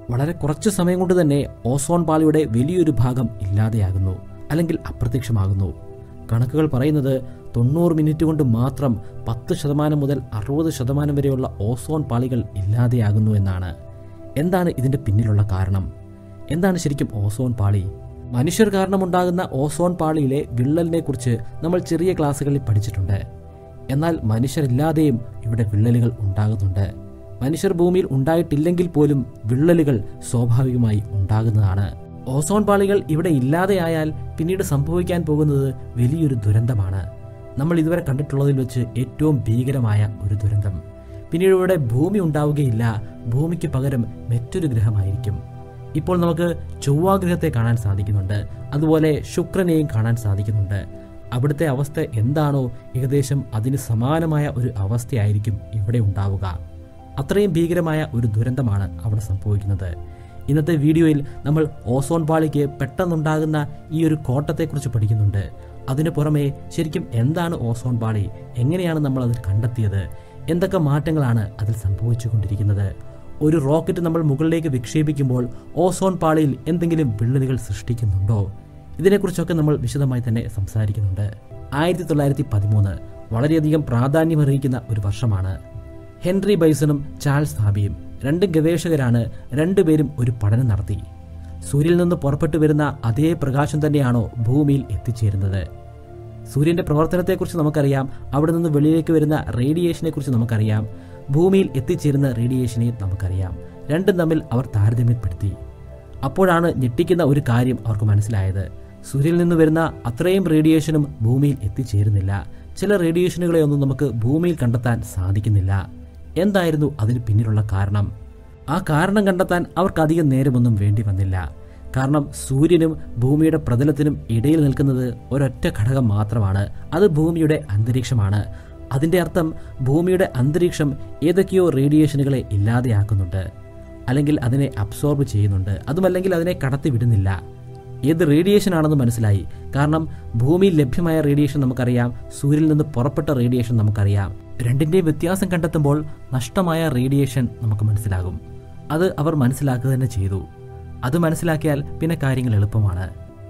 വളരെ കുറച്ച് സമയം കൊണ്ട് തന്നെ ഓസോൺ പാളിയുടെ വലിയൊരു ഭാഗം ഇല്ലാതെയാകുന്നു അല്ലെങ്കിൽ അപ്രത്യക്ഷമാകുന്നു കണക്കുകൾ പറയുന്നത് തൊണ്ണൂറ് മിനിറ്റ് കൊണ്ട് മാത്രം പത്ത് ശതമാനം മുതൽ അറുപത് ശതമാനം വരെയുള്ള ഓസോൺ പാളികൾ ഇല്ലാതെയാകുന്നു എന്നാണ് എന്താണ് ഇതിന്റെ പിന്നിലുള്ള കാരണം എന്താണ് ശരിക്കും ഓസോൺ പാളി മനുഷ്യർ കാരണമുണ്ടാകുന്ന ഓസോൺ പാളിയിലെ വിള്ളലിനെ കുറിച്ച് നമ്മൾ ചെറിയ ക്ലാസ്സുകളിൽ പഠിച്ചിട്ടുണ്ട് എന്നാൽ മനുഷ്യരില്ലാതെയും ഇവിടെ വിള്ളലുകൾ ഉണ്ടാകുന്നുണ്ട് മനുഷ്യർ ഭൂമിയിൽ ഉണ്ടായിട്ടില്ലെങ്കിൽ പോലും വിള്ളലുകൾ സ്വാഭാവികമായി ഉണ്ടാകുന്നതാണ് ഓസോൺ പാളികൾ ഇവിടെ ഇല്ലാതെയായാൽ പിന്നീട് സംഭവിക്കാൻ പോകുന്നത് വലിയൊരു ദുരന്തമാണ് നമ്മൾ ഇതുവരെ കണ്ടിട്ടുള്ളതിൽ വെച്ച് ഏറ്റവും ഭീകരമായ ഒരു ദുരന്തം പിന്നീട് ഇവിടെ ഭൂമി ഉണ്ടാവുകയില്ല ഭൂമിക്ക് പകരം മറ്റൊരു ഗ്രഹമായിരിക്കും ഇപ്പോൾ നമുക്ക് ചൊവ്വാഗ്രഹത്തെ കാണാൻ സാധിക്കുന്നുണ്ട് അതുപോലെ ശുക്രനെയും കാണാൻ സാധിക്കുന്നുണ്ട് അവിടുത്തെ അവസ്ഥ എന്താണോ ഏകദേശം അതിന് സമാനമായ ഒരു അവസ്ഥയായിരിക്കും ഇവിടെ ഉണ്ടാവുക അത്രയും ഭീകരമായ ഒരു ദുരന്തമാണ് അവിടെ സംഭവിക്കുന്നത് ഇന്നത്തെ വീഡിയോയിൽ നമ്മൾ ഓസോൺ പാളിക്ക് പെട്ടെന്നുണ്ടാകുന്ന ഈ ഒരു കോട്ടത്തെക്കുറിച്ച് പഠിക്കുന്നുണ്ട് അതിനു പുറമെ ശരിക്കും എന്താണ് ഓസോൺ പാളി എങ്ങനെയാണ് നമ്മൾ അത് കണ്ടെത്തിയത് എന്തൊക്കെ മാറ്റങ്ങളാണ് അതിൽ സംഭവിച്ചുകൊണ്ടിരിക്കുന്നത് ഒരു റോക്കറ്റ് നമ്മൾ മുകളിലേക്ക് വിക്ഷേപിക്കുമ്പോൾ ഓസോൺ പാളിയിൽ എന്തെങ്കിലും വിള്ളലുകൾ സൃഷ്ടിക്കുന്നുണ്ടോ ഇതിനെക്കുറിച്ചൊക്കെ നമ്മൾ വിശദമായി തന്നെ സംസാരിക്കുന്നുണ്ട് ആയിരത്തി തൊള്ളായിരത്തി പതിമൂന്ന് വളരെയധികം പ്രാധാന്യമർഹിക്കുന്ന ഒരു വർഷമാണ് ഹെൻറി ബൈസണും ചാൾസ് ഫാബിയും രണ്ട് ഗവേഷകരാണ് രണ്ടുപേരും ഒരു പഠനം നടത്തി സൂര്യനിൽ നിന്ന് പുറപ്പെട്ടു വരുന്ന അതേ പ്രകാശം തന്നെയാണോ ഭൂമിയിൽ എത്തിച്ചേരുന്നത് സൂര്യന്റെ പ്രവർത്തനത്തെക്കുറിച്ച് നമുക്കറിയാം അവിടെ നിന്ന് വെളിയിലേക്ക് വരുന്ന റേഡിയേഷനെ കുറിച്ച് നമുക്കറിയാം ഭൂമിയിൽ എത്തിച്ചേരുന്ന റേഡിയേഷനെയും നമുക്കറിയാം രണ്ടും തമ്മിൽ അവർ താരതമ്യപ്പെടുത്തി അപ്പോഴാണ് ഞെട്ടിക്കുന്ന ഒരു കാര്യം അവർക്ക് മനസ്സിലായത് സൂര്യനിൽ നിന്ന് വരുന്ന അത്രയും റേഡിയേഷനും ഭൂമിയിൽ എത്തിച്ചേരുന്നില്ല ചില റേഡിയേഷനുകളെ ഒന്നും നമുക്ക് ഭൂമിയിൽ കണ്ടെത്താൻ സാധിക്കുന്നില്ല എന്തായിരുന്നു അതിന് പിന്നിലുള്ള കാരണം ആ കാരണം കണ്ടെത്താൻ അവർക്ക് അധികം നേരമൊന്നും വേണ്ടി വന്നില്ല കാരണം സൂര്യനും ഭൂമിയുടെ പ്രതലത്തിനും ഇടയിൽ നിൽക്കുന്നത് ഒരൊറ്റ ഘടകം മാത്രമാണ് അത് ഭൂമിയുടെ അന്തരീക്ഷമാണ് അതിന്റെ അർത്ഥം ഭൂമിയുടെ അന്തരീക്ഷം ഏതൊക്കെയോ റേഡിയേഷനുകളെ ഇല്ലാതെയാക്കുന്നുണ്ട് അല്ലെങ്കിൽ അതിനെ അബ്സോർബ് ചെയ്യുന്നുണ്ട് അതുമല്ലെങ്കിൽ അതിനെ കടത്തിവിടുന്നില്ല ഏത് റേഡിയേഷൻ ആണെന്ന് മനസ്സിലായി കാരണം ഭൂമിയിൽ ലഭ്യമായ റേഡിയേഷൻ നമുക്കറിയാം സൂര്യനിൽ നിന്ന് പുറപ്പെട്ട റേഡിയേഷൻ നമുക്കറിയാം രണ്ടിൻ്റെയും വ്യത്യാസം കണ്ടെത്തുമ്പോൾ നഷ്ടമായ റേഡിയേഷൻ നമുക്ക് മനസ്സിലാകും അത് അവർ മനസ്സിലാക്കുക തന്നെ ചെയ്തു അത് മനസ്സിലാക്കിയാൽ പിന്നെ കാര്യങ്ങൾ എളുപ്പമാണ്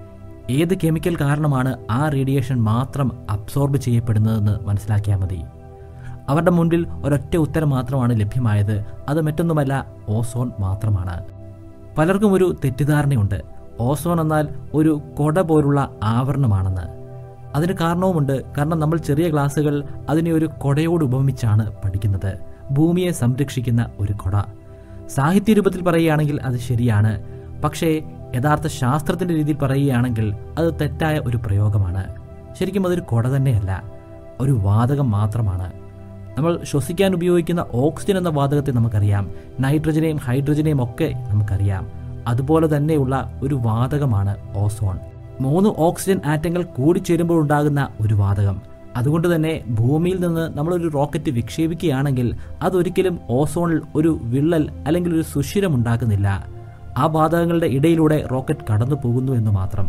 ഏത് കെമിക്കൽ കാരണമാണ് ആ റേഡിയേഷൻ മാത്രം അബ്സോർബ് ചെയ്യപ്പെടുന്നതെന്ന് മനസ്സിലാക്കിയാൽ മതി അവരുടെ മുൻപിൽ ഒരൊറ്റ ഉത്തരം മാത്രമാണ് ലഭ്യമായത് അത് മറ്റൊന്നുമല്ല ഓസോൺ മാത്രമാണ് പലർക്കും ഒരു തെറ്റിദ്ധാരണയുണ്ട് ഓസോൺ എന്നാൽ ഒരു കൊട പോലുള്ള ആവരണമാണെന്ന് അതിന് കാരണവുമുണ്ട് കാരണം നമ്മൾ ചെറിയ ക്ലാസ്സുകൾ അതിനെ ഒരു കൊടയോട് ഉപമിച്ചാണ് പഠിക്കുന്നത് ഭൂമിയെ സംരക്ഷിക്കുന്ന ഒരു കൊട സാഹിത്യ രൂപത്തിൽ പറയുകയാണെങ്കിൽ അത് ശരിയാണ് പക്ഷേ യഥാർത്ഥ ശാസ്ത്രത്തിന്റെ രീതിയിൽ പറയുകയാണെങ്കിൽ അത് തെറ്റായ ഒരു പ്രയോഗമാണ് ശരിക്കും അതൊരു കൊട തന്നെയല്ല ഒരു വാതകം മാത്രമാണ് നമ്മൾ ശ്വസിക്കാൻ ഉപയോഗിക്കുന്ന ഓക്സിജൻ എന്ന വാതകത്തെ നമുക്കറിയാം നൈട്രജനെയും ഹൈഡ്രജനെയും ഒക്കെ നമുക്കറിയാം അതുപോലെ തന്നെയുള്ള ഒരു വാതകമാണ് ഓസോൺ മൂന്ന് ഓക്സിജൻ ആറ്റങ്ങൾ കൂടിച്ചേരുമ്പോൾ ഉണ്ടാകുന്ന ഒരു വാതകം അതുകൊണ്ട് തന്നെ ഭൂമിയിൽ നിന്ന് നമ്മളൊരു റോക്കറ്റ് വിക്ഷേപിക്കുകയാണെങ്കിൽ അതൊരിക്കലും ഓസോണിൽ ഒരു വിള്ളൽ അല്ലെങ്കിൽ ഒരു സുഷിരം ഉണ്ടാക്കുന്നില്ല ആ വാതകങ്ങളുടെ ഇടയിലൂടെ റോക്കറ്റ് കടന്നു പോകുന്നു എന്ന് മാത്രം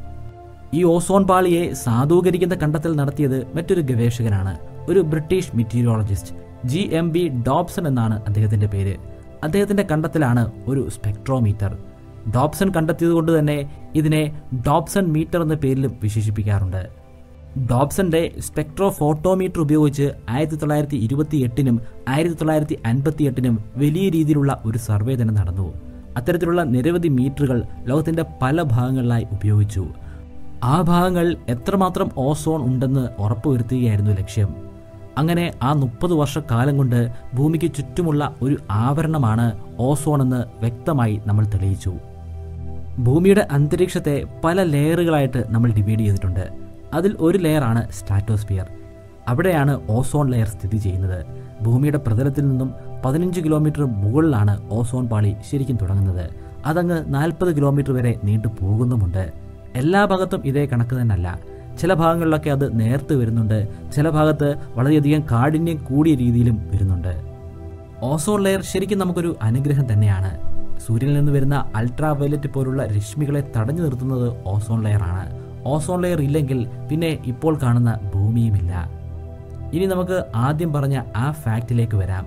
ഈ ഓസോൺ പാളിയെ സാധൂകരിക്കുന്ന കണ്ടെത്തൽ നടത്തിയത് മറ്റൊരു ഗവേഷകനാണ് ഒരു British meteorologist G M B Dobson എന്നാണ് അദ്ദേഹത്തിന്റെ പേര് അദ്ദേഹത്തിന്റെ കണ്ടെത്തലാണ് ഒരു സ്പെക്ട്രോമീറ്റർ ഡോബ്സൺ കണ്ടെത്തിയത് കൊണ്ട് തന്നെ ഇതിനെ ഡോബ്സൺ മീറ്റർ എന്ന പേരിലും വിശേഷിപ്പിക്കാറുണ്ട് ഡോബ്സന്റെ സ്പെക്ട്രോ ഫോട്ടോമീറ്റർ ഉപയോഗിച്ച് ആയിരത്തി തൊള്ളായിരത്തി ഇരുപത്തി എട്ടിനും ആയിരത്തി തൊള്ളായിരത്തി അൻപത്തി എട്ടിനും വലിയ രീതിയിലുള്ള ഒരു സർവേ തന്നെ നടന്നു അത്തരത്തിലുള്ള നിരവധി മീറ്ററുകൾ ലോകത്തിന്റെ പല ഭാഗങ്ങളിലായി ഉപയോഗിച്ചു ആ ഭാഗങ്ങൾ എത്രമാത്രം ഓസോൺ ഉണ്ടെന്ന് ഉറപ്പുവരുത്തുകയായിരുന്നു ലക്ഷ്യം അങ്ങനെ ആ മുപ്പത് വർഷക്കാലം കൊണ്ട് ഭൂമിക്ക് ചുറ്റുമുള്ള ഒരു ആവരണമാണ് ഓസോൺ എന്ന് വ്യക്തമായി നമ്മൾ തെളിയിച്ചു ഭൂമിയുടെ അന്തരീക്ഷത്തെ പല ലെയറുകളായിട്ട് നമ്മൾ ഡിവൈഡ് ചെയ്തിട്ടുണ്ട് അതിൽ ഒരു ലെയറാണ് സ്ട്രാറ്റോസ്ഫിയർ അവിടെയാണ് ഓസോൺ ലെയർ സ്ഥിതി ചെയ്യുന്നത് ഭൂമിയുടെ പ്രതലത്തിൽ നിന്നും പതിനഞ്ച് കിലോമീറ്റർ മുകളിലാണ് ഓസോൺ പാളി ശരിക്കും തുടങ്ങുന്നത് അതങ്ങ് നാൽപ്പത് കിലോമീറ്റർ വരെ നീണ്ടു പോകുന്നുമുണ്ട് എല്ലാ ഭാഗത്തും ഇതേ കണക്ക് തന്നെയല്ല ചില ഭാഗങ്ങളിലൊക്കെ അത് നേർത്ത് വരുന്നുണ്ട് ചില ഭാഗത്ത് വളരെയധികം കാഠിന്യം കൂടിയ രീതിയിലും വരുന്നുണ്ട് ഓസോൺ ലെയർ ശരിക്കും നമുക്കൊരു അനുഗ്രഹം തന്നെയാണ് സൂര്യനിൽ നിന്ന് വരുന്ന അൾട്രാ വയലറ്റ് പോലുള്ള രശ്മികളെ തടഞ്ഞു നിർത്തുന്നത് ഓസോൺ ലെയറാണ് ഓസോൺ ലെയർ ഇല്ലെങ്കിൽ പിന്നെ ഇപ്പോൾ കാണുന്ന ഭൂമിയുമില്ല ഇനി നമുക്ക് ആദ്യം പറഞ്ഞ ആ ഫാക്റ്റിലേക്ക് വരാം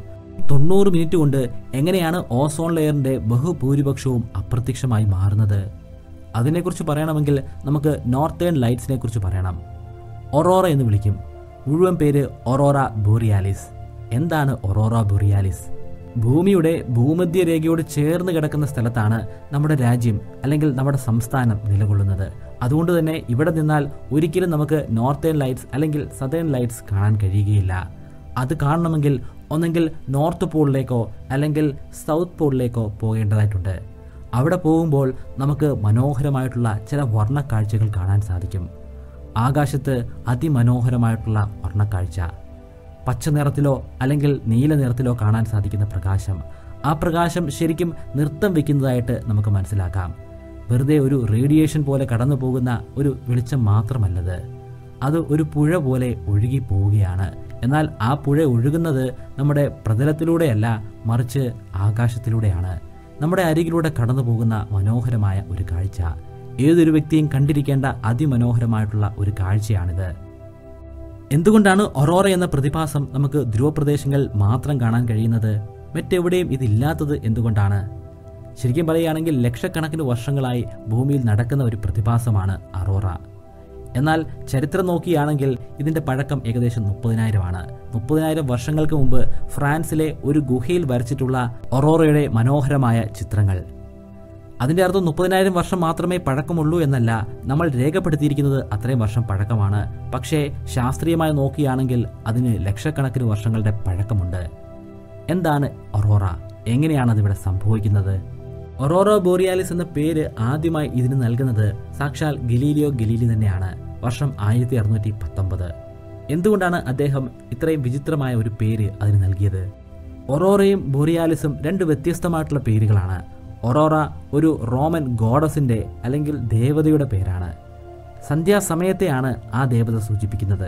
തൊണ്ണൂറ് മിനിറ്റ് കൊണ്ട് എങ്ങനെയാണ് ഓസോൺ ലെയറിന്റെ ബഹുഭൂരിപക്ഷവും അപ്രത്യക്ഷമായി മാറുന്നത് അതിനെക്കുറിച്ച് പറയണമെങ്കിൽ നമുക്ക് നോർത്തേൺ ലൈറ്റ്സിനെ കുറിച്ച് പറയണം ഒറോറ എന്ന് വിളിക്കും മുഴുവൻ പേര് ഒറോറ ബോറിയാലിസ് എന്താണ് ഒറോറ ബോറിയാലിസ് ഭൂമിയുടെ ഭൂമധ്യരേഖയോട് ചേർന്ന് കിടക്കുന്ന സ്ഥലത്താണ് നമ്മുടെ രാജ്യം അല്ലെങ്കിൽ നമ്മുടെ സംസ്ഥാനം നിലകൊള്ളുന്നത് അതുകൊണ്ട് തന്നെ ഇവിടെ നിന്നാൽ ഒരിക്കലും നമുക്ക് നോർത്തേൺ ലൈറ്റ്സ് അല്ലെങ്കിൽ സതേൺ ലൈറ്റ്സ് കാണാൻ കഴിയുകയില്ല അത് കാണണമെങ്കിൽ ഒന്നെങ്കിൽ നോർത്ത് പോളിലേക്കോ അല്ലെങ്കിൽ സൗത്ത് പോളിലേക്കോ പോകേണ്ടതായിട്ടുണ്ട് അവിടെ പോകുമ്പോൾ നമുക്ക് മനോഹരമായിട്ടുള്ള ചില വർണ്ണക്കാഴ്ചകൾ കാണാൻ സാധിക്കും ആകാശത്ത് അതിമനോഹരമായിട്ടുള്ള വർണ്ണക്കാഴ്ച പച്ച നിറത്തിലോ അല്ലെങ്കിൽ നീല നിറത്തിലോ കാണാൻ സാധിക്കുന്ന പ്രകാശം ആ പ്രകാശം ശരിക്കും നൃത്തം വെക്കുന്നതായിട്ട് നമുക്ക് മനസ്സിലാക്കാം വെറുതെ ഒരു റേഡിയേഷൻ പോലെ കടന്നു പോകുന്ന ഒരു വെളിച്ചം മാത്രമല്ലത് അത് ഒരു പുഴ പോലെ ഒഴുകി പോവുകയാണ് എന്നാൽ ആ പുഴ ഒഴുകുന്നത് നമ്മുടെ പ്രതലത്തിലൂടെയല്ല മറിച്ച് ആകാശത്തിലൂടെയാണ് നമ്മുടെ അരികിലൂടെ കടന്നു പോകുന്ന മനോഹരമായ ഒരു കാഴ്ച ഏതൊരു വ്യക്തിയും കണ്ടിരിക്കേണ്ട അതിമനോഹരമായിട്ടുള്ള ഒരു കാഴ്ചയാണിത് എന്തുകൊണ്ടാണ് ഒറോറ എന്ന പ്രതിഭാസം നമുക്ക് ധ്രുവപ്രദേശങ്ങളിൽ മാത്രം കാണാൻ കഴിയുന്നത് മറ്റെവിടെയും ഇതില്ലാത്തത് എന്തുകൊണ്ടാണ് ശരിക്കും പറയുകയാണെങ്കിൽ ലക്ഷക്കണക്കിന് വർഷങ്ങളായി ഭൂമിയിൽ നടക്കുന്ന ഒരു പ്രതിഭാസമാണ് അറോറ എന്നാൽ ചരിത്രം നോക്കുകയാണെങ്കിൽ ഇതിന്റെ പഴക്കം ഏകദേശം മുപ്പതിനായിരമാണ് മുപ്പതിനായിരം വർഷങ്ങൾക്ക് മുമ്പ് ഫ്രാൻസിലെ ഒരു ഗുഹയിൽ വരച്ചിട്ടുള്ള ഒറോറയുടെ മനോഹരമായ ചിത്രങ്ങൾ അതിന്റെ അർത്ഥം മുപ്പതിനായിരം വർഷം മാത്രമേ പഴക്കമുള്ളൂ എന്നല്ല നമ്മൾ രേഖപ്പെടുത്തിയിരിക്കുന്നത് അത്രയും വർഷം പഴക്കമാണ് പക്ഷേ ശാസ്ത്രീയമായി നോക്കുകയാണെങ്കിൽ അതിന് ലക്ഷക്കണക്കിന് വർഷങ്ങളുടെ പഴക്കമുണ്ട് എന്താണ് ഒറോറ എങ്ങനെയാണ് അതിവിടെ സംഭവിക്കുന്നത് ഒറോറ ബോറിയാലിസ് എന്ന പേര് ആദ്യമായി ഇതിന് നൽകുന്നത് സാക്ഷാൽ ഗലീലിയോ ഗലീലി തന്നെയാണ് വർഷം ആയിരത്തി അറുന്നൂറ്റി പത്തൊമ്പത് എന്തുകൊണ്ടാണ് അദ്ദേഹം ഇത്രയും വിചിത്രമായ ഒരു പേര് അതിന് നൽകിയത് ഒറോറയും ബോറിയാലിസും രണ്ട് വ്യത്യസ്തമായിട്ടുള്ള പേരുകളാണ് ഒറോറ ഒരു റോമൻ ഗോഡസിന്റെ അല്ലെങ്കിൽ ദേവതയുടെ പേരാണ് സന്ധ്യാസമയത്തെയാണ് ആ ദേവത സൂചിപ്പിക്കുന്നത്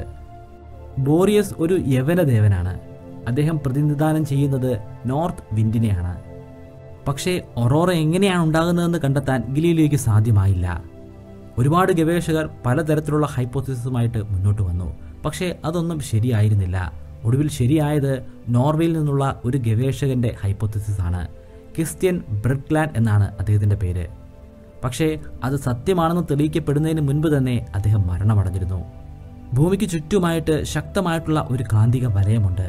ബോറിയസ് ഒരു യവന ദേവനാണ് അദ്ദേഹം പ്രതിനിധാനം ചെയ്യുന്നത് നോർത്ത് വിൻഡിനെയാണ് പക്ഷേ ഒറോറ എങ്ങനെയാണ് ഉണ്ടാകുന്നതെന്ന് കണ്ടെത്താൻ ഗലീലിയോയ്ക്ക് സാധ്യമായില്ല ഒരുപാട് ഗവേഷകർ പലതരത്തിലുള്ള ഹൈപ്പോസിസുമായിട്ട് മുന്നോട്ട് വന്നു പക്ഷേ അതൊന്നും ശരിയായിരുന്നില്ല ഒടുവിൽ ശരിയായത് നോർവേയിൽ നിന്നുള്ള ഒരു ഗവേഷകന്റെ ഹൈപ്പോത്തിസിസ് ആണ് ക്രിസ്ത്യൻ ബ്രിഡ്ലാൻ എന്നാണ് അദ്ദേഹത്തിന്റെ പേര് പക്ഷേ അത് സത്യമാണെന്ന് തെളിയിക്കപ്പെടുന്നതിന് മുൻപ് തന്നെ അദ്ദേഹം മരണമടഞ്ഞിരുന്നു ഭൂമിക്ക് ചുറ്റുമായിട്ട് ശക്തമായിട്ടുള്ള ഒരു കാന്തിക വലയമുണ്ട്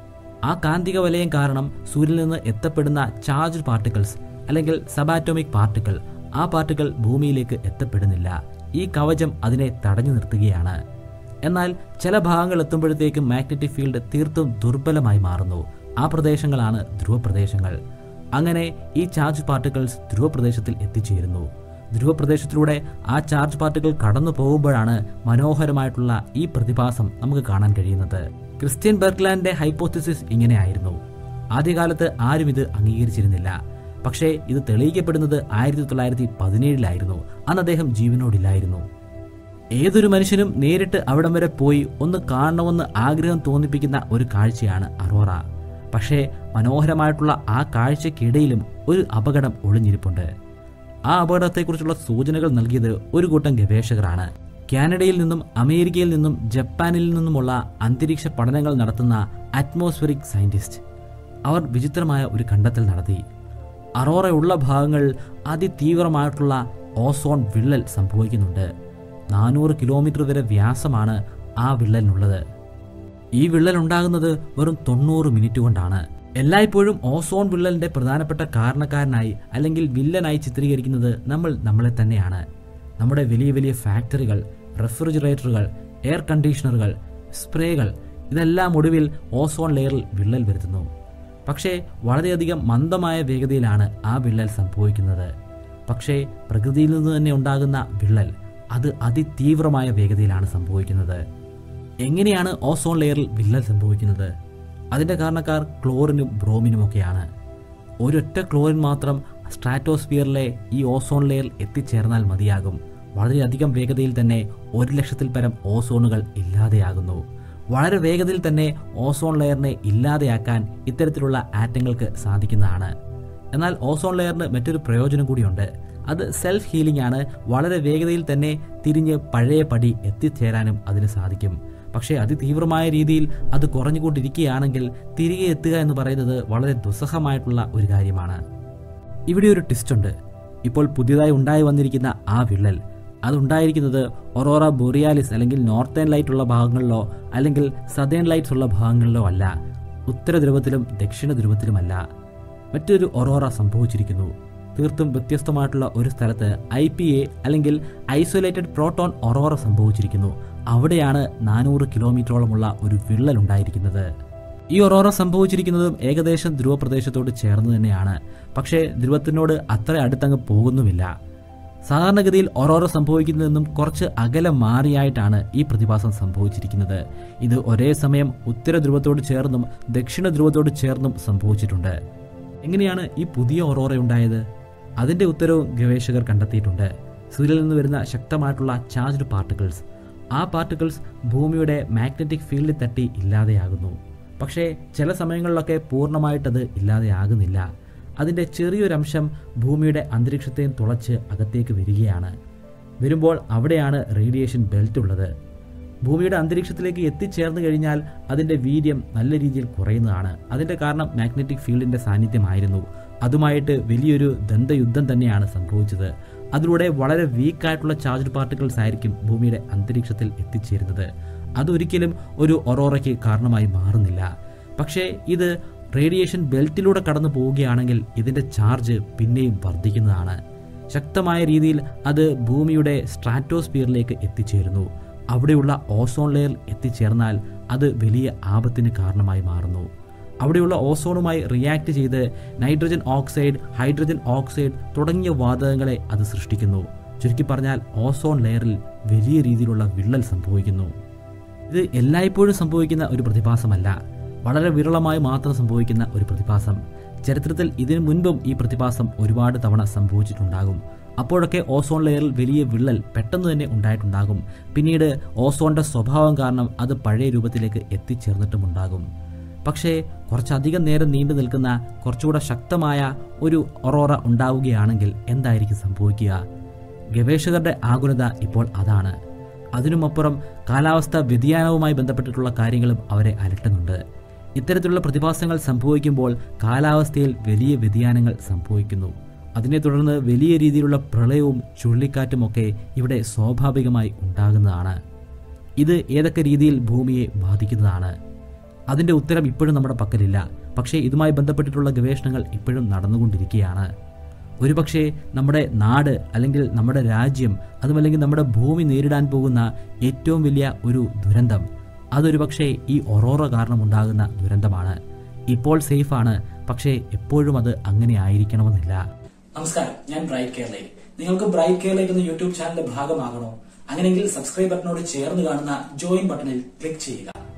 ആ കാന്തിക വലയം കാരണം സൂര്യനിൽ നിന്ന് എത്തപ്പെടുന്ന ചാർജ് പാർട്ടിക്കിൾസ് അല്ലെങ്കിൽ സബാറ്റോമിക് പാർട്ടിക്കിൾ ആ പാർട്ടിക്കിൾ ഭൂമിയിലേക്ക് എത്തപ്പെടുന്നില്ല ഈ കവചം അതിനെ തടഞ്ഞു നിർത്തുകയാണ് എന്നാൽ ചില ഭാഗങ്ങൾ എത്തുമ്പോഴത്തേക്കും മാഗ്നറ്റിക് ഫീൽഡ് തീർത്തും ദുർബലമായി മാറുന്നു ആ പ്രദേശങ്ങളാണ് ധ്രുവപ്രദേശങ്ങൾ അങ്ങനെ ഈ ചാർജ് പാർട്ടിക്കിൾസ് ധ്രുവപ്രദേശത്തിൽ എത്തിച്ചേരുന്നു ധ്രുവപ്രദേശത്തിലൂടെ ആ ചാർജ് പാർട്ടിക്കിൾ കടന്നു പോകുമ്പോഴാണ് മനോഹരമായിട്ടുള്ള ഈ പ്രതിഭാസം നമുക്ക് കാണാൻ കഴിയുന്നത് ക്രിസ്ത്യൻ ബെർഗ്ലാൻഡിന്റെ ഹൈപ്പോത്തിസിസ് ഇങ്ങനെയായിരുന്നു ആദ്യകാലത്ത് ആരും ഇത് അംഗീകരിച്ചിരുന്നില്ല പക്ഷേ ഇത് തെളിയിക്കപ്പെടുന്നത് ആയിരത്തി തൊള്ളായിരത്തി പതിനേഴിലായിരുന്നു അന്ന് അദ്ദേഹം ജീവനോടില്ലായിരുന്നു ഏതൊരു മനുഷ്യനും നേരിട്ട് അവിടം വരെ പോയി ഒന്ന് കാണണമെന്ന് ആഗ്രഹം തോന്നിപ്പിക്കുന്ന ഒരു കാഴ്ചയാണ് അറോറ പക്ഷേ മനോഹരമായിട്ടുള്ള ആ കാഴ്ചയ്ക്കിടയിലും ഒരു അപകടം ഒളിഞ്ഞിരിപ്പുണ്ട് ആ അപകടത്തെക്കുറിച്ചുള്ള സൂചനകൾ നൽകിയത് ഒരു കൂട്ടം ഗവേഷകരാണ് കാനഡയിൽ നിന്നും അമേരിക്കയിൽ നിന്നും ജപ്പാനിൽ നിന്നുമുള്ള അന്തരീക്ഷ പഠനങ്ങൾ നടത്തുന്ന അറ്റ്മോസ്ഫിയറിക് സയന്റിസ്റ്റ് അവർ വിചിത്രമായ ഒരു കണ്ടെത്തൽ നടത്തി അറോറ ഉള്ള ഭാഗങ്ങൾ അതിതീവ്രമായിട്ടുള്ള ഓസോൺ വിള്ളൽ സംഭവിക്കുന്നുണ്ട് നാനൂറ് കിലോമീറ്റർ വരെ വ്യാസമാണ് ആ വിള്ളലിനുള്ളത് ഈ വിള്ളൽ ഉണ്ടാകുന്നത് വെറും തൊണ്ണൂറ് മിനിറ്റ് കൊണ്ടാണ് എല്ലായ്പ്പോഴും ഓസോൺ വിള്ളലിന്റെ പ്രധാനപ്പെട്ട കാരണക്കാരനായി അല്ലെങ്കിൽ വില്ലനായി ചിത്രീകരിക്കുന്നത് നമ്മൾ നമ്മളെ തന്നെയാണ് നമ്മുടെ വലിയ വലിയ ഫാക്ടറികൾ റെഫ്രിജറേറ്ററുകൾ എയർ കണ്ടീഷണറുകൾ സ്പ്രേകൾ ഇതെല്ലാം ഒടുവിൽ ഓസോൺ ലെയറിൽ വിള്ളൽ വരുത്തുന്നു പക്ഷേ വളരെയധികം മന്ദമായ വേഗതയിലാണ് ആ വിള്ളൽ സംഭവിക്കുന്നത് പക്ഷേ പ്രകൃതിയിൽ നിന്ന് തന്നെ ഉണ്ടാകുന്ന വിള്ളൽ അത് അതിതീവ്രമായ വേഗതയിലാണ് സംഭവിക്കുന്നത് എങ്ങനെയാണ് ഓസോൺ ലെയറിൽ വിള്ളൽ സംഭവിക്കുന്നത് അതിൻ്റെ കാരണക്കാർ ക്ലോറിനും ബ്രോമിനുമൊക്കെയാണ് ഒരൊറ്റ ക്ലോറിൻ മാത്രം സ്ട്രാറ്റോസ്ഫിയറിലെ ഈ ഓസോൺ ലെയറിൽ എത്തിച്ചേർന്നാൽ മതിയാകും വളരെയധികം വേഗതയിൽ തന്നെ ഒരു ലക്ഷത്തിൽ പരം ഓസോണുകൾ ഇല്ലാതെയാകുന്നു വളരെ വേഗതയിൽ തന്നെ ഓസോൺ ലെയറിനെ ഇല്ലാതെയാക്കാൻ ഇത്തരത്തിലുള്ള ആറ്റങ്ങൾക്ക് സാധിക്കുന്നതാണ് എന്നാൽ ഓസോൺ ലെയറിന് മറ്റൊരു പ്രയോജനം കൂടിയുണ്ട് അത് സെൽഫ് ഹീലിംഗ് ആണ് വളരെ വേഗതയിൽ തന്നെ തിരിഞ്ഞ് പഴയ പടി എത്തിച്ചേരാനും അതിന് സാധിക്കും പക്ഷേ അതിതീവ്രമായ രീതിയിൽ അത് കുറഞ്ഞുകൊണ്ടിരിക്കുകയാണെങ്കിൽ തിരികെ എത്തുക എന്ന് പറയുന്നത് വളരെ ദുസ്സഹമായിട്ടുള്ള ഒരു കാര്യമാണ് ഇവിടെ ഒരു ട്വിസ്റ്റ് ഉണ്ട് ഇപ്പോൾ പുതിയതായി ഉണ്ടായി വന്നിരിക്കുന്ന ആ വിള്ളൽ അതുണ്ടായിരിക്കുന്നത് ഒറോറ ബൊറിയാലിസ് അല്ലെങ്കിൽ നോർത്തേൺ ലൈറ്റ് ഉള്ള ഭാഗങ്ങളിലോ അല്ലെങ്കിൽ സദേൺ ലൈറ്റ്സ് ഉള്ള ഭാഗങ്ങളിലോ അല്ല ഉത്തര ധ്രുവത്തിലും ദക്ഷിണ ധ്രുവത്തിലുമല്ല മറ്റൊരു ഒറോറ സംഭവിച്ചിരിക്കുന്നു തീർത്തും വ്യത്യസ്തമായിട്ടുള്ള ഒരു സ്ഥലത്ത് ഐ പി എ അല്ലെങ്കിൽ ഐസൊലേറ്റഡ് പ്രോട്ടോൺ ഒറോറ സംഭവിച്ചിരിക്കുന്നു അവിടെയാണ് നാനൂറ് കിലോമീറ്ററോളമുള്ള ഒരു വിള്ളൽ ഉണ്ടായിരിക്കുന്നത് ഈ ഒറോറ സംഭവിച്ചിരിക്കുന്നതും ഏകദേശം ധ്രുവപ്രദേശത്തോട് ചേർന്ന് തന്നെയാണ് പക്ഷേ ധ്രുവത്തിനോട് അത്ര അടുത്തങ്ങ് പോകുന്നുമില്ല സാധാരണഗതിയിൽ ഒറോറ സംഭവിക്കുന്നതെന്നും കുറച്ച് അകലെ മാറിയായിട്ടാണ് ഈ പ്രതിഭാസം സംഭവിച്ചിരിക്കുന്നത് ഇത് ഒരേ സമയം ഉത്തര ധ്രുവത്തോട് ചേർന്നും ദക്ഷിണ ധ്രുവത്തോട് ചേർന്നും സംഭവിച്ചിട്ടുണ്ട് എങ്ങനെയാണ് ഈ പുതിയ ഒറോറ ഉണ്ടായത് അതിന്റെ ഉത്തരവും ഗവേഷകർ കണ്ടെത്തിയിട്ടുണ്ട് സൂര്യനിൽ നിന്ന് വരുന്ന ശക്തമായിട്ടുള്ള ചാർജ്ഡ് പാർട്ടിക്കിൾസ് ആ പാർട്ടിക്കിൾസ് ഭൂമിയുടെ മാഗ്നറ്റിക് ഫീൽഡിൽ തട്ടി ഇല്ലാതെയാകുന്നു പക്ഷേ ചില സമയങ്ങളിലൊക്കെ പൂർണ്ണമായിട്ടത് ഇല്ലാതെയാകുന്നില്ല അതിൻ്റെ ചെറിയൊരംശം ഭൂമിയുടെ അന്തരീക്ഷത്തെയും തുളച്ച് അകത്തേക്ക് വരികയാണ് വരുമ്പോൾ അവിടെയാണ് റേഡിയേഷൻ ബെൽറ്റ് ഉള്ളത് ഭൂമിയുടെ അന്തരീക്ഷത്തിലേക്ക് എത്തിച്ചേർന്ന് കഴിഞ്ഞാൽ അതിൻ്റെ വീര്യം നല്ല രീതിയിൽ കുറയുന്നതാണ് അതിൻ്റെ കാരണം മാഗ്നറ്റിക് ഫീൽഡിൻ്റെ സാന്നിധ്യമായിരുന്നു അതുമായിട്ട് വലിയൊരു ദന്തയുദ്ധം തന്നെയാണ് സംഭവിച്ചത് അതിലൂടെ വളരെ വീക്കായിട്ടുള്ള ചാർജ്ഡ് പാർട്ടിക്കിൾസ് ആയിരിക്കും ഭൂമിയുടെ അന്തരീക്ഷത്തിൽ എത്തിച്ചേരുന്നത് അതൊരിക്കലും ഒരു ഒറോറയ്ക്ക് കാരണമായി മാറുന്നില്ല പക്ഷേ ഇത് റേഡിയേഷൻ ബെൽറ്റിലൂടെ കടന്നു പോവുകയാണെങ്കിൽ ഇതിൻ്റെ ചാർജ് പിന്നെയും വർദ്ധിക്കുന്നതാണ് ശക്തമായ രീതിയിൽ അത് ഭൂമിയുടെ സ്ട്രാറ്റോസ്ഫിയറിലേക്ക് എത്തിച്ചേരുന്നു അവിടെയുള്ള ഓസോൺ ലെയർ എത്തിച്ചേർന്നാൽ അത് വലിയ ആപത്തിന് കാരണമായി മാറുന്നു അവിടെയുള്ള ഓസോണുമായി റിയാക്ട് ചെയ്ത് നൈട്രജൻ ഓക്സൈഡ് ഹൈഡ്രജൻ ഓക്സൈഡ് തുടങ്ങിയ വാതകങ്ങളെ അത് സൃഷ്ടിക്കുന്നു ചുരുക്കി പറഞ്ഞാൽ ഓസോൺ ലെയറിൽ വലിയ രീതിയിലുള്ള വിള്ളൽ സംഭവിക്കുന്നു ഇത് എല്ലായ്പ്പോഴും സംഭവിക്കുന്ന ഒരു പ്രതിഭാസമല്ല വളരെ വിരളമായി മാത്രം സംഭവിക്കുന്ന ഒരു പ്രതിഭാസം ചരിത്രത്തിൽ ഇതിനു മുൻപും ഈ പ്രതിഭാസം ഒരുപാട് തവണ സംഭവിച്ചിട്ടുണ്ടാകും അപ്പോഴൊക്കെ ഓസോൺ ലെയറിൽ വലിയ വിള്ളൽ പെട്ടെന്ന് തന്നെ ഉണ്ടായിട്ടുണ്ടാകും പിന്നീട് ഓസോണിന്റെ സ്വഭാവം കാരണം അത് പഴയ രൂപത്തിലേക്ക് എത്തിച്ചേർന്നിട്ടുമുണ്ടാകും പക്ഷേ കുറച്ചധികം നേരം നീണ്ടു നിൽക്കുന്ന കുറച്ചുകൂടെ ശക്തമായ ഒരു ഒറോറ ഉണ്ടാവുകയാണെങ്കിൽ എന്തായിരിക്കും സംഭവിക്കുക ഗവേഷകരുടെ ആകുലത ഇപ്പോൾ അതാണ് അതിനുമപ്പുറം കാലാവസ്ഥ വ്യതിയാനവുമായി ബന്ധപ്പെട്ടിട്ടുള്ള കാര്യങ്ങളും അവരെ അലട്ടുന്നുണ്ട് ഇത്തരത്തിലുള്ള പ്രതിഭാസങ്ങൾ സംഭവിക്കുമ്പോൾ കാലാവസ്ഥയിൽ വലിയ വ്യതിയാനങ്ങൾ സംഭവിക്കുന്നു അതിനെ തുടർന്ന് വലിയ രീതിയിലുള്ള പ്രളയവും ചുഴലിക്കാറ്റുമൊക്കെ ഇവിടെ സ്വാഭാവികമായി ഉണ്ടാകുന്നതാണ് ഇത് ഏതൊക്കെ രീതിയിൽ ഭൂമിയെ ബാധിക്കുന്നതാണ് അതിൻ്റെ ഉത്തരം ഇപ്പോഴും നമ്മുടെ പക്കലില്ല പക്ഷേ ഇതുമായി ബന്ധപ്പെട്ടിട്ടുള്ള ഗവേഷണങ്ങൾ ഇപ്പോഴും നടന്നുകൊണ്ടിരിക്കുകയാണ് ഒരുപക്ഷെ നമ്മുടെ നാട് അല്ലെങ്കിൽ നമ്മുടെ രാജ്യം അതുമല്ലെങ്കിൽ നമ്മുടെ ഭൂമി നേരിടാൻ പോകുന്ന ഏറ്റവും വലിയ ഒരു ദുരന്തം അതൊരു പക്ഷേ ഈ ഒറോറ കാരണമുണ്ടാകുന്ന ദുരന്തമാണ് ഇപ്പോൾ സേഫാണ് പക്ഷേ എപ്പോഴും അത് അങ്ങനെ ആയിരിക്കണമെന്നില്ല നമസ്കാരം ഞാൻ ബ്രൈറ്റ് കേരളയിൽ നിങ്ങൾക്ക് ബ്രൈറ്റ് കേരളയിൽ എന്ന യൂട്യൂബ് ചാനലിന്റെ ഭാഗമാകണോ അങ്ങനെയെങ്കിൽ സബ്സ്ക്രൈബ് ബട്ടനോട് ചേർന്ന് കാണുന്ന ജോയിൻ ബട്ടണിൽ ക്ലിക്ക് ചെയ്യുക